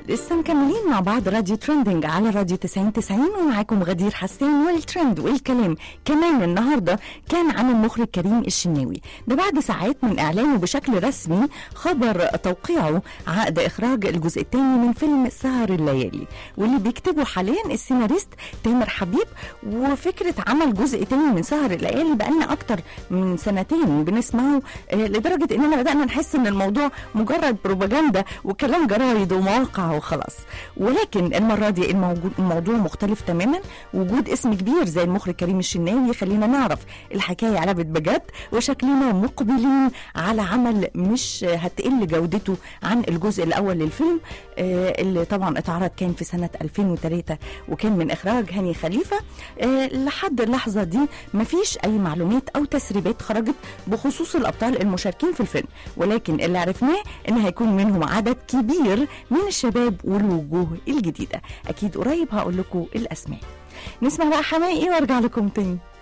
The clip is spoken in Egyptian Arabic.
لسه مكملين مع بعض راديو ترندنج على راديو 90 90 ومعاكم غدير حسين والترند والكلام كمان النهارده كان عن المخرج كريم الشناوي ده بعد ساعات من اعلانه بشكل رسمي خبر توقيعه عقد اخراج الجزء الثاني من فيلم سهر الليالي واللي بيكتبه حاليا السيناريست تامر حبيب وفكره عمل جزء تاني من سهر الليالي بقالنا اكتر من سنتين بنسمعه آه، لدرجه اننا بدانا نحس ان الموضوع مجرد بروباجندا وكلام جرايد ومواقع وخلاص ولكن المره دي الموجود الموضوع مختلف تماما وجود اسم كبير زي المخرج كريم الشناوي يخلينا نعرف الحكايه علبت بجد وشكلنا مقبلين على عمل مش هتقل جودته عن الجزء الاول للفيلم آه، اللي طبعا اتعرض كان في سنه 2003 وكان من اخراج هاني خليفه آه، لحد اللحظه دي مفيش اي معلومات او تسريبات خرجت بخصوص الابطال المشاركين في الفيلم ولكن اللي عرفناه ان هيكون منهم عدد كبير من الشباب والوجوه الجديده اكيد قريب هقول لكم الاسماء نسمع بقى حماقي وارجع لكم تاني